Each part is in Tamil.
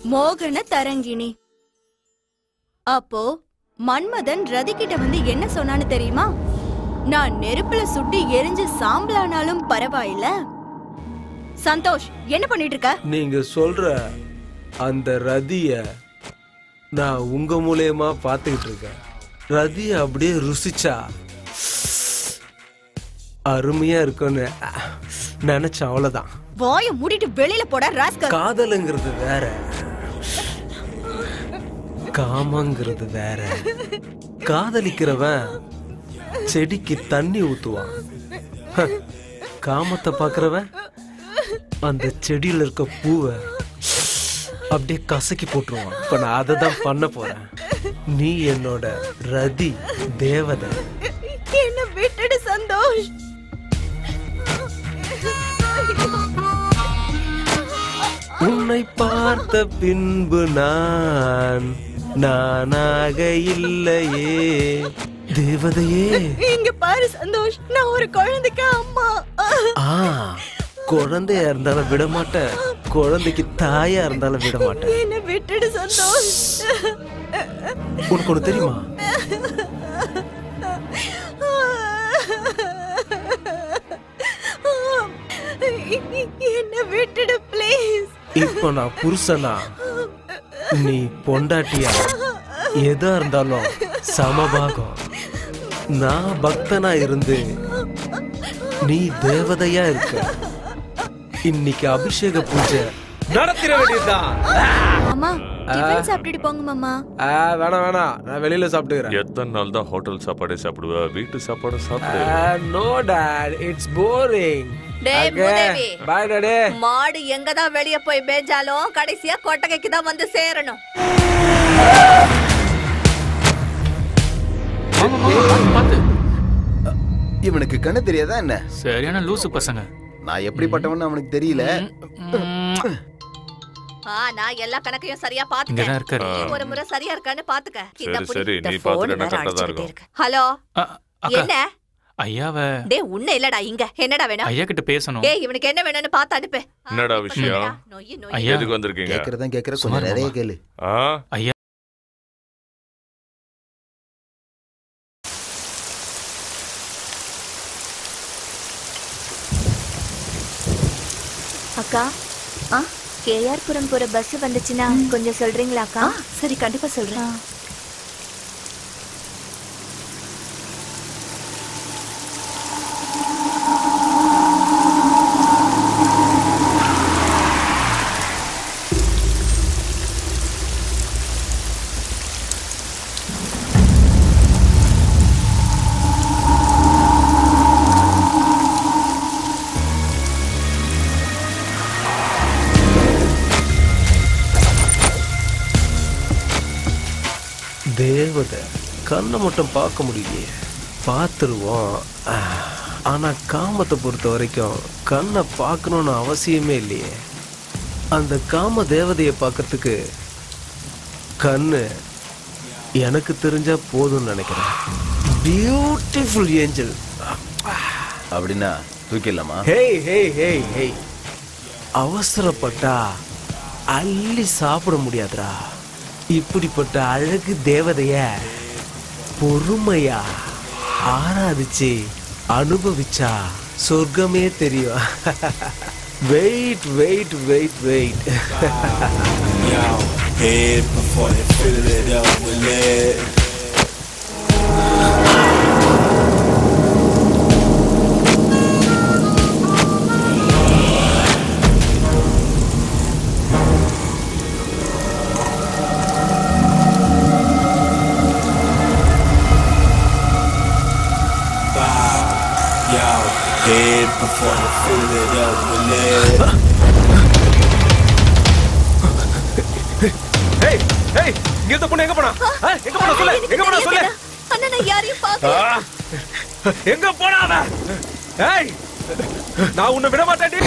மோகன தரங்கிணி அப்போ மன்மதன் ரதி கிட்ட வந்து என்ன சொன்னான்னு தெரியுமா நான் நெருப்புல சுட்டு எரிஞ்சு சாம்பலானாலும் பரவாயில்ல சந்தோஷ் என்ன பண்ணிட்டு இருக்க நீங்க சொல்ற அந்த ரதிய நான் உங்க மூலியமா பார்த்துக்கிட்டு இருக்கேன் ரதிய அப்படியே ருசிச்சா அருமையா இருக்கும்னு நினைச்சேன் அவ்வளவுதான் வாய மூடிட்டு வெளியில போட ராஸ்கல் காதலுங்கிறது வேற காமங்கிறது வேற காதலிக்கிறவன் செடிக்கு தண்ணி ஊத்துவான் ஹ, காமத்தை பாக்குறவன் அந்த செடியில இருக்க பூவை அப்படியே கசக்கி போட்டுருவான் இப்ப நான் அதை தான் பண்ண போறேன் நீ என்னோட ரதி தேவதை என்ன விட்டுடு சந்தோஷ் உன்னை பார்த்த பின்பு நான் நானாக இல்லையே தேவதையே இங்க பாரு சந்தோஷ் நான் ஒரு குழந்தைக்கு அம்மா ஆ குழந்தையா இருந்தாலும் விட மாட்டேன் குழந்தைக்கு தாயா இருந்தாலும் விட மாட்டேன் என்ன விட்டுடு சந்தோஷ் உனக்கு ஒண்ணு தெரியுமா என்ன விட்டுடு ப்ளீஸ் இப்போ நான் புருஷனா நீ பொண்டாட்டியா எதா இருந்தாலும் சமபாகம் நான் பக்தனா இருந்து நீ தேவதையா இருக்க இன்னைக்கு அபிஷேக பூஜை நடத்திட வேண்டியதுதான் அம்மா டிஃபன் சாப்பிட்டுட்டு போங்க மாமா ஆ, வேணாம் வேணாம் நான் வெளியில சாப்பிட்டுக்கிறேன் எத்தனை நாள் தான் ஹோட்டல் சாப்பாடே சாப்பிடுவ வீட்டு சாப்பாடு சாப்பிடு நோ டாட் இட்ஸ் போரிங் டேய் முதேவி பாய் டாடே மாடு எங்கதான் வெளிய போய் மேய்ஞ்சாலும் கடைசியா கொட்டகைக்கு தான் வந்து சேரணும் பார்த்து இவனுக்கு கண்ணு தெரியாதா என்ன சரியான லூசு பசங்க நான் எப்படிப்பட்டவன்னு அவனுக்கு தெரியல ம், ஆ நான் எல்லா கணக்கையும் சரியா இங்கதான் பாத்துட்டேன் இருக்காரு நீ ஒரு முறை சரியா இருக்கான்னு பாத்துக்க இந்த சரி, புடி, சரி, இந்த நீ phone பாத்துட்டேன்னா வேற correct ஆ தான் அடிச்சுக்கிட்டே இருக்கும். இருக்கு. ஹலோ அ, அக்கா என்ன ஐயாவ டேய் உன்ன இல்லடா இங்க என்னடா வேணும் ஐயா கிட்ட பேசணும் ஏய் இவனுக்கு என்ன வேணும்னு பார்த்து அனுப்பு ஆ, என்னடா இப்ப விஷயம்? என்னடா? நொய்யு, நொய்யு. ஐயா எதுக்கு வந்திருக்கீங்க கேக்குறதான் கேக்குற சும்மா கொஞ்சம் நிறைய இருமா. கேளு ஆ ஐயா அக்கா ஆ கேஆர் புரம் போற பஸ் வந்துச்சுன்னா கொஞ்சம் சொல்றீங்களா அக்கா சரி கண்டிப்பா சொல்றேன் தேவதை கண்ணை மட்டும் பார்க்க முடியலையே பார்த்துருவோம் ஆனா காமத்தை பொறுத்த வரைக்கும் கண்ணை பார்க்கணும்னு அவசியமே இல்லையே அந்த காம தேவதையை பார்க்கறதுக்கு கண்ணு எனக்கு தெரிஞ்சா போதும்னு நினைக்கிறேன் பியூட்டிஃபுல் ஏஞ்சல் அப்படின்னா தூக்கிடலாமா ஹேய் ஹேய் ஹேய் ஹேய் அவசரப்பட்டா அள்ளி சாப்பிட முடியாதுடா இப்படிப்பட்ட அழகு தேவதைய பொறுமையா ஆராதிச்சு அனுபவிச்சா சொர்க்கமே தெரியும் wait wait wait wait Head before they fill it up with lead. Bow, yo, head before they fill it up with lead. Hey hey இங்க இருந்த பொண்ணு எங்க போனா ஆ, எங்க போனா சொல்லு எங்க போனா சொல்லு அண்ணா நான் யாரையும் பார்க்கல ஆ, எங்க போனா அவ ஏய் நான் உன்னை விட மாட்டேன்டி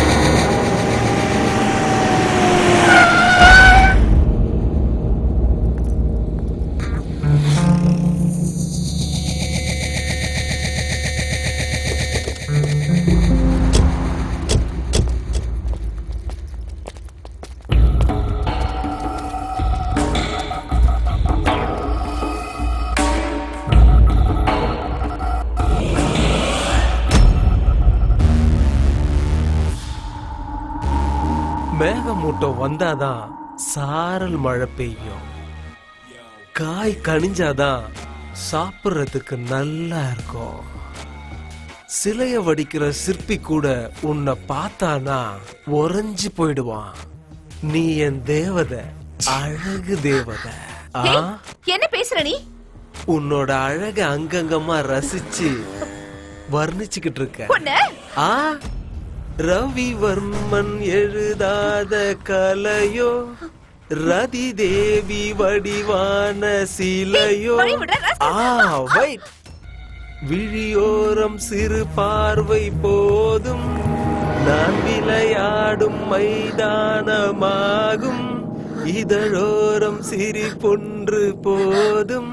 கூட்டம் வந்தாதான் சாரல் மழை பெய்யும் காய் கனிஞ்சாதான் சாப்பிடுறதுக்கு நல்லா இருக்கும் சிலைய வடிக்கிற சிற்பி கூட உன்னை பார்த்தானா உறைஞ்சு போயிடுவான் நீ என் தேவதை அழகு தேவதை ஆ என்ன பேசுற நீ உன்னோட அழக அங்கங்கமா ரசிச்சு வர்ணிச்சுக்கிட்டு இருக்க பொண்ணு ஆ ரவிவர்மன் எழுதாத கலையோ ரதி தேவி வடிவான சிலையோ வழி விடுற ராஸ்கல். ஆ வைட் விழியோரம் சிறு பார்வை போதும் நான் விளையாடும் மைதானமாகும் இதழோரம் சிரிப்பொன்று போதும்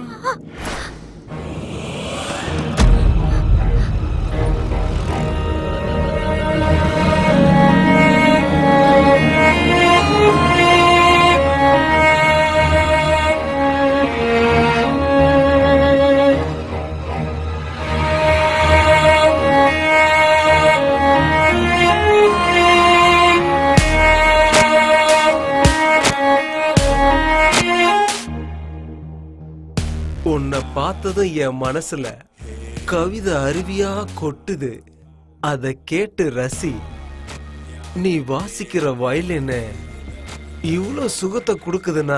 உன்னை பார்த்ததும் என் மனசுல கவிதை அருவியா கொட்டுது அத கேட்டு ரசி நீ வாசிக்கிற வயலின் இவ்ளோ சுகத்தை கொடுக்குதுன்னா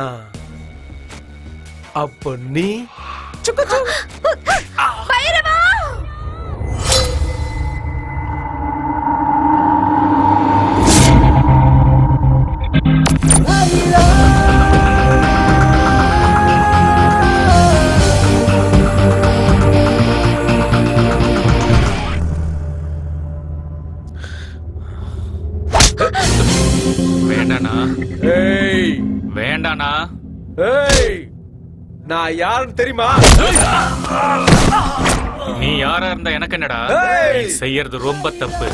அப்ப நீ பைரவா வேண்டாண்ணா ஏய் வேண்டாண்ணா ஏய் நான் யாருன்னு தெரியுமா நீ யாரா இருந்தா எனக்கு என்னடா ஏய்! நீ செய்யறது ரொம்ப தப்பு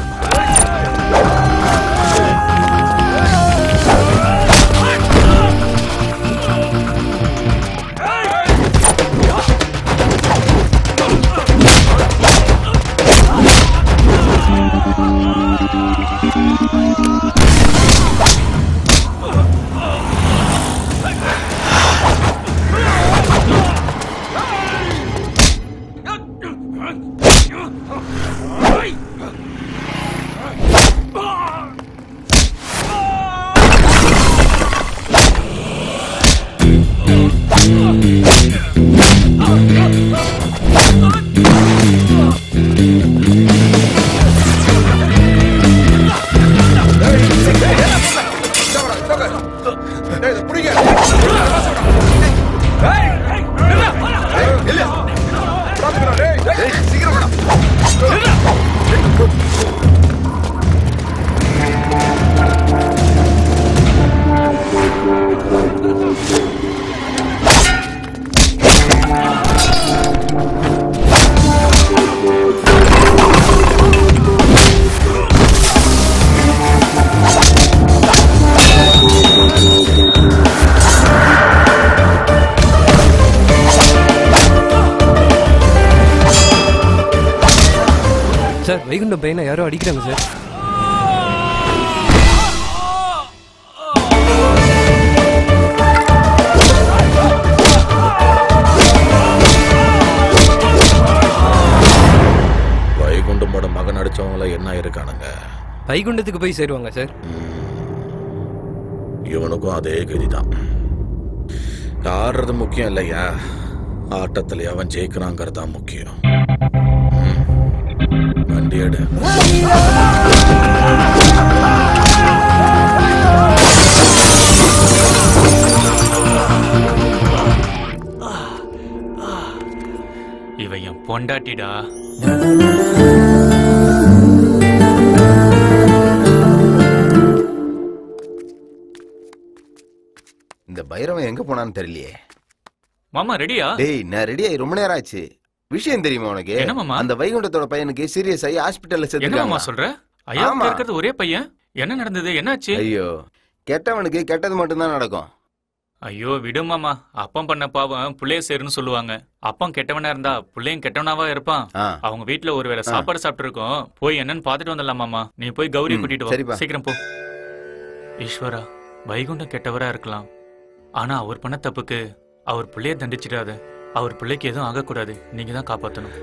சார் வைகுண்டம் பையனை யாரோ அடிக்கிறாங்க சார் வைகுண்டமோட மகன் அடிச்சவங்கள என்ன இருக்கானுங்க வைகுண்டத்துக்கு போய் சேருவாங்க சார் இவனுக்கும் அதே கதிதான் ஆடுறது முக்கியம் இல்லையா ஆட்டத்துல அவன் ஜெயிக்கிறாங்கிறது தான் முக்கியம் ம். வண்டி எடு இவன் என் பொண்டாட்டிடா இந்த பைரவன் எங்க போனான்னு தெரியலையே மாமா ரெடியா டேய் நான் ரெடி ஆகி ரொம்ப நேரம் ஆச்சு விஷயம் தெரியுமா உனக்கு என்ன மாமா? அந்த வைகுண்டத்தோட பையனுக்கு சீரியஸ் ஆகி ஹாஸ்பிட்டல்ல என்ன மாமா சேர்த்துருக்காங்க சொல்ற ஐயா ஆமா. இருக்கிறது ஒரே பையன் என்ன நடந்தது என்னாச்சு ஐயோ கெட்டவனுக்கு கெட்டது மட்டும்தான் நடக்கும் ஐயோ விடு மாமா அப்பம் பண்ண பாவம் புள்ளைய சேருன்னு சொல்லுவாங்க அப்பம் கெட்டவனா இருந்தா புள்ளையும் கெட்டவனாவா இருப்பான் ஆ அவங்க வீட்ல ஒருவேளை சாப்பாடு சாப்பிட்டு இருக்கோம் போய் என்னன்னு பாத்துட்டு வந்துடலாம் மாமா நீ போய் கௌரி ம், கூட்டிட்டு வா சரிப்பா. சீக்கிரம் போ ஈஸ்வரா வைகுண்டம் கெட்டவரா இருக்கலாம் ஆனா அவர் பண்ண தப்புக்கு அவர் பிள்ளைய தண்டிச்சிடாத அவர் பிள்ளைக்கு எதுவும் ஆகக்கூடாது நீங்க தான் காப்பாத்தணும்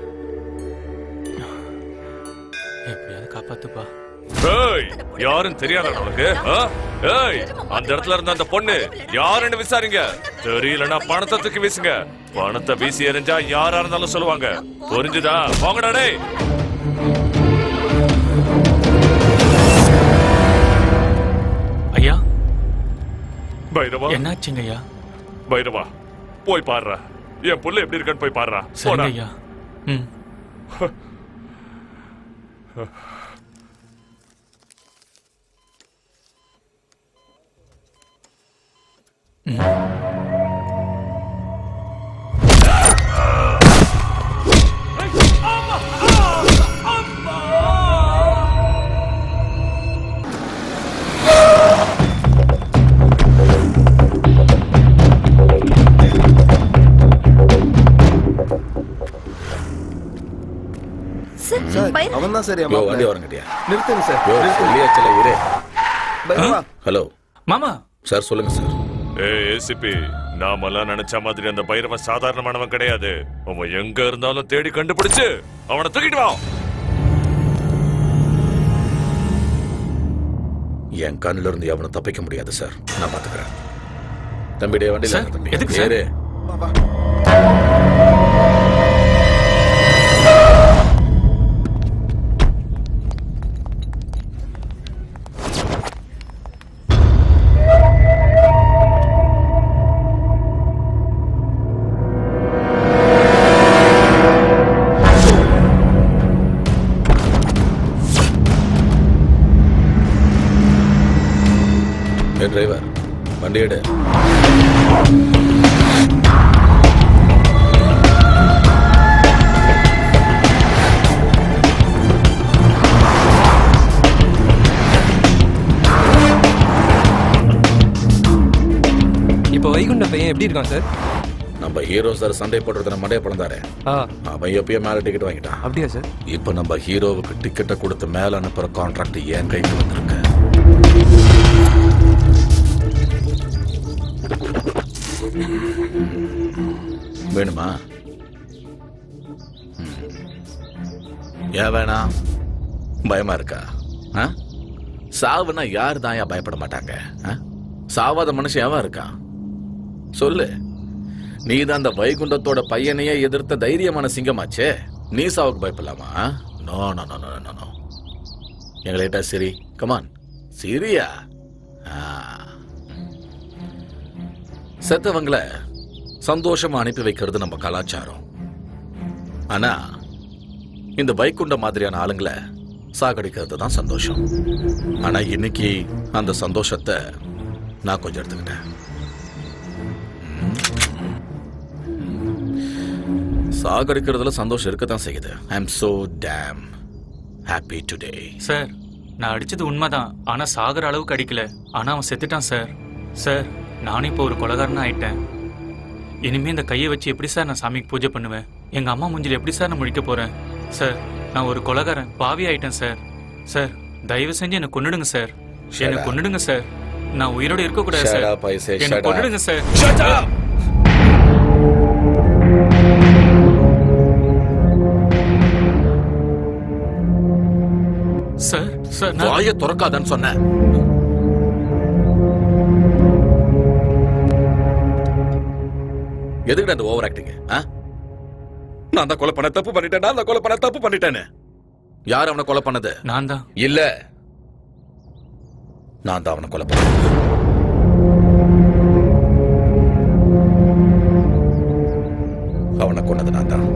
எப்படியாவது காப்பாத்துப்பா ஏய் யாருன்னு தெரியாதா உனக்கு ஆ? ஏய் அந்த இடத்துல இருந்த அந்த பொண்ணு யாருன்னு விசாரிங்க தெரியலனா பணத்தை தூக்கி வீசுங்க பணத்தை வீசி எறிஞ்சா யாரா இருந்தாலும் சொல்லுவாங்க புரிஞ்சுதா போங்கடா டேய் ஐயா பைரவா என்னாச்சுங்க ஐயா பைரவா போய் பாருடா என் புள்ள எப்படி இருக்கான்னு போய் பாருடா சரிங்க போடா. ஐயா ம் சார் அவன் தான் சார் என் யோ மாப்பிள்ளை. வண்டி வரங்கட்டியா நிறுத்துங்க சார் யோ நிறுத்துங்க. சொல்லியாச்சல இரு பைரவா ஹலோ மாமா சார் சொல்லுங்க சார் ஏய் ஏசிபி நாமெல்லாம் நினைச்ச மாதிரி அந்த பைரவன் சாதாரணமானவன் கிடையாது அவன் எங்க இருந்தாலும் தேடி கண்டுபிடிச்சு அவனை தூக்கிட்டு வா என் கண்ணுல இருந்து எவனும் தப்பிக்க முடியாது சார் நான் பாத்துக்கிறேன் தம்பி டே வண்டியில சார், இருங்க தம்பி எதுக்கு சார்? ஏறு. வா, வா. ஏ டிரைவர் வண்டி எடு இப்போ வைகுண்ட பையன் எப்படி இருக்கான் சார் நம்ம ஹீரோ சார் சண்டை போடுறதுல மண்டைய பிறந்தாரு ஆ அவன் எப்பயோ மேல டிக்கெட் வாங்கிட்டான் அப்படியா சார் இப்ப நம்ம ஹீரோவுக்கு டிக்கெட்டை கொடுத்து மேல அனுப்புற கான்ட்ராக்ட் என் கைக்கு வந்திருக்கு வேணுமா ம். ஏன் வேணாம் பயமா இருக்கா ஆ? சாவுனா யார் தான் ஏன் பயப்பட மாட்டாங்க ஆ? சாவாத மனுஷன் எவன் இருக்கான் சொல்லு நீ தான் அந்த வைகுண்டத்தோட பையனையே எதிர்த்த தைரியமான சிங்கமாச்சே நீ சாவுக்கு பயப்படலாமா no no no no no no எங்களைட்டா சரி கமான் சிரியா செத்தவங்களை சந்தோஷமா அனுப்பி வைக்கிறது நம்ம கலாச்சாரம் ஆனா இந்த வைகுண்ட மாதிரியான ஆளுங்களை சாகடிக்கிறது தான் சந்தோஷம் ஆனா இன்னைக்கு அந்த சந்தோஷத்தை நான் கொஞ்சம் எடுத்துக்கிட்டேன் சாகடிக்கிறதுல சந்தோஷம் இருக்கத்தான் செய்யுது I am so damn happy today sir நான் அடிச்சது உண்மைதான் ஆனா சாகர அளவுக்கு அடிக்கல ஆனா அவன் செத்துட்டான் சார் சார் நானும் இப்போ ஒரு கொலகாரனா ஆயிட்டேன் இனிமே இந்த கையை வச்சு எப்படி சார் நான் சாமிக்கு பூஜை பண்ணுவேன் எங்க அம்மா மூஞ்சில எப்படி சார் நான் முழிக்க போறேன் சார் நான் ஒரு கொலகாரன் பாவி ஆயிட்டேன் சார் சார் தயவு செஞ்சு என்னை கொன்னுடுங்க சார் என்னை up. கொன்னுடுங்க சார் நான் உயிரோட இருக்க கூடாது Shut sir up, I say, என்னை shut up. கொன்னுடுங்க சார் சார் சார் நான் வாயை திறக்காதன்னு சொன்னேன் எதுக்கு அந்த ஓவர் ஆக்டிங் நான் தான் கொலை பண்ண தப்பு பண்ணிட்டேன் நான் தான் கொலை பண்ண தப்பு பண்ணிட்டேன்னு யார் அவனை கொலை பண்ணது நான் தான் இல்ல நான் தான் அவனை கொலை பண்ணேன் அவனை கொன்னது நான் தான்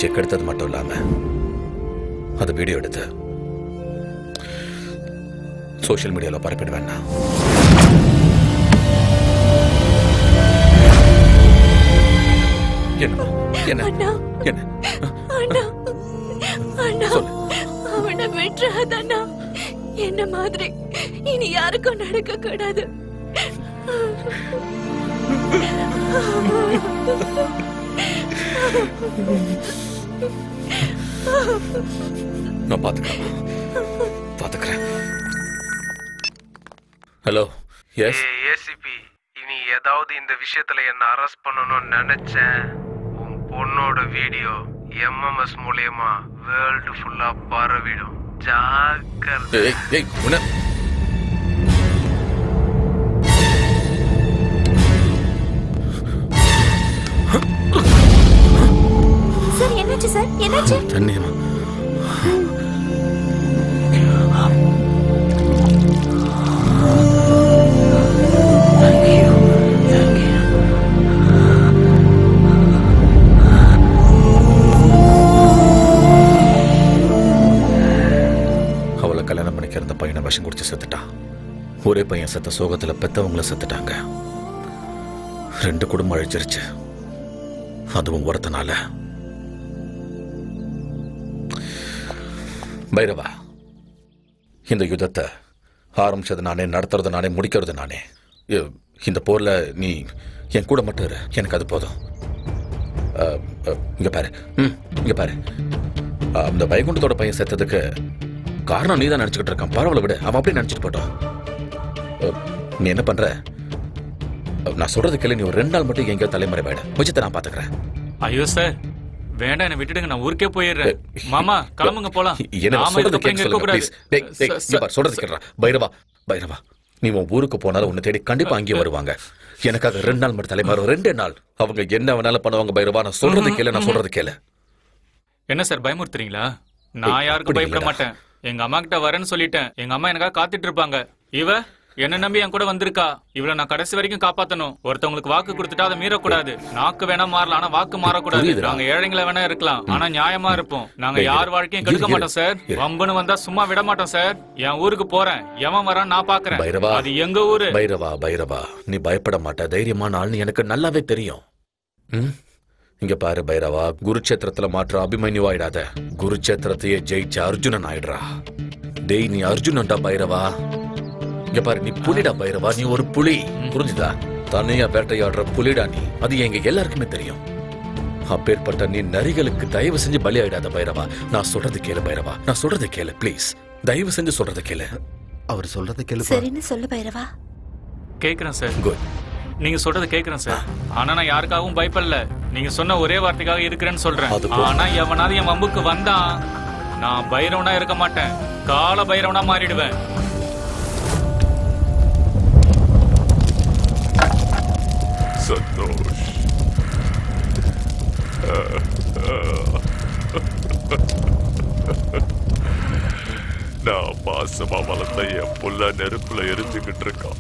குழந்தைய கெடுத்தது மட்டும் இல்லாம அதை வீடியோ எடுத்து சோஷியல் மீடியால பரப்பிடுவேன் நான். என்ன என்ன அண்ணா என்ன அண்ணா அண்ணா அவனை விட்டுறாதண்ணா என்ன மாதிரி இனி யாருக்கும் நடக்க கூடாது நான் பாத்துக்கிறேன் பாத்துக்கிறேன் ஹலோ எஸ் ஏசிபி இனி ஏதாவது இந்த விஷயத்துல என்ன அரெஸ்ட் பண்ணணும்னு நினைச்சேன் உன் பொண்ணோட வீடியோ எம்எம்எஸ் மூலியமா வேர்ல்டு ஃபுல்லா பரவிடும் ஜாக்கிரதை ஏய் ஏய் உன்ன சார் என்னாச்சு சார் என்னாச்சு தண்ணியமா அவளை கல்யாணம் பண்ணிக்கிற அந்த பையனை விஷம் குடிச்சு செத்துட்டான் ஒரே பையன் செத்த சோகத்துல பெத்தவங்கள செத்துட்டாங்க ரெண்டு குடும்பம் அழிச்சிருச்சு அதுவும் ஒருத்தனால பைரவா இந்த யுத்தத்தை ஆரம்பிச்சது நானே நடத்துறது நானே முடிக்கிறது நானே இ- இந்த போர்ல நீ என் கூட மட்டும் இரு எனக்கு அது போதும் அ, அ, இங்க பாரு ம் இங்க பாரு அ, அந்த வைகுண்டத்தோட பையன் செத்ததுக்கு காரணம் நீ தான் நினைச்சுக்கிட்டு இருக்கான் பரவாயில்ல விடு அவன் அப்படியே நினைச்சிட்டு போட்டோம் அ, நீ என்ன பண்ற அ, நான் சொல்றது கேளு நீ ஒரு ரெண்டு நாள் மட்டும் எங்கேயோ தலைமறை மிச்சத்தை நான் பாத்துக்கிறேன் ஐயோ சார் வேண்டாம் என்ன விட்டுடுங்க நான் ஊருக்கே போயிடுறேன் மாமா கிளம்புங்க போலாம் என்ன நாம சொல்றது இதுக்கப்புறம் இங்க கேட்க சொல்லுங்க இருக்கக்கூடாது. ப்ளீஸ் டேய் டேய் ச- இங்க பாரு சொல்றது கேட்கறா பைரவா பைரவா நீ உன் ஊருக்கு போனாலும் உன்னை தேடி கண்டிப்பா அங்கேயே வருவாங்க எனக்காக ரெண்டு நாள் மட்டும் தலைமாறும் ரெண்டே நாள் அவங்க என்ன வேணாலும் பண்ணுவாங்க பைரவா நான் சொல்றது கேளு நான் சொல்றது கேளு என்ன சார் பயமுறுத்துறீங்களா நான் ஏய், யாருக்கும் அப்படி பயப்பட இல்லடா. மாட்டேன் எங்க அம்மா கிட்ட வரேன்னு சொல்லிட்டேன் எங்க அம்மா எனக்காக காத்துட்டு இருப்பாங்க இவ என்ன நம்பி என் கூட வந்திருக்கா இவள நான் கடைசி வரைக்கும் காப்பாத்தணும் ஒருத்தவங்களுக்கு வாக்கு கொடுத்துட்டா அதை மீறக்கூடாது நாக்கு வேணா மாறலாம் ஆனா வாக்கு மாறக்கூடாது புரியுதுடா. நாங்க ஏழைங்களா வேணா இருக்கலாம் ஆனா நியாயமா இருப்போம் நாங்க டேய், யார் இரு. வாழ்க்கையும் இரு, கெடுக்க இரு. மாட்டோம் சார் இரு. வம்புன்னு வந்தா சும்மா விட மாட்டோம் சார் என் ஊருக்கு போறேன் எவன் வரான் நான் பாக்குறேன் பைரவா அது எங்க ஊரு பைரவா பைரவா நீ பயப்பட மாட்ட தைரியமான ஆள்னு எனக்கு நல்லாவே தெரியும் ம்? இங்க பாரு பைரவா குருச்சேத்திரத்துல மாற்ற அபிமன்யு ஆயிடாத குருச்சேத்திரத்தையே ஜெயிச்ச அர்ஜுனன் ஆயிடுறா டேய் நீ அர்ஜுனன்டா பைரவா இங்க பாரு நீ புலிடா பைரவா நீ ஒரு புலி புரிஞ்சுதா தனியா வேட்டையாடுற புலிடா நீ அது எங்க எல்லாருக்குமே தெரியும் அப்பேற்பட்ட நீ நரிகளுக்கு தயவு செஞ்சு பலியாயிடாத பைரவா நான் சொல்றது கேளு பைரவா நான் சொல்றது கேளு ப்ளீஸ் தயவு செஞ்சு சொல்றது கேளு அவர் சொல்றதை கேளு சரின்னு சொல்லு பைரவா கேக்குறேன் சார் குட் நீங்க சொல்றதை கேக்குறேன் சார் ஆனா நான் யாருக்காகவும் பயப்படல நீங்க சொன்ன ஒரே வார்த்தைக்காக இருக்கிறேன்னு சொல்றேன் அது போதும். ஆனா எவனாவது என் வம்புக்கு வந்தான் நான் பைரவனா இருக்க மாட்டேன் கால பைரவனா மாறிடுவேன் சந்தோஷ் நான் பாசமா வளர்த்த என் புள்ள நெருப்புல எரிஞ்சுக்கிட்டு இருக்கான்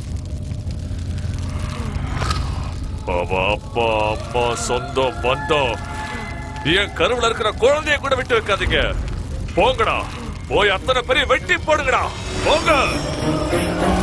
அவன் அப்பா அம்மா சொந்தம் பந்தம் என் கருவுல இருக்கிற குழந்தைய கூட விட்டு வைக்காதீங்க போங்கடா போய் அத்தனை பெரிய வெட்டி போடுங்கடா போங்க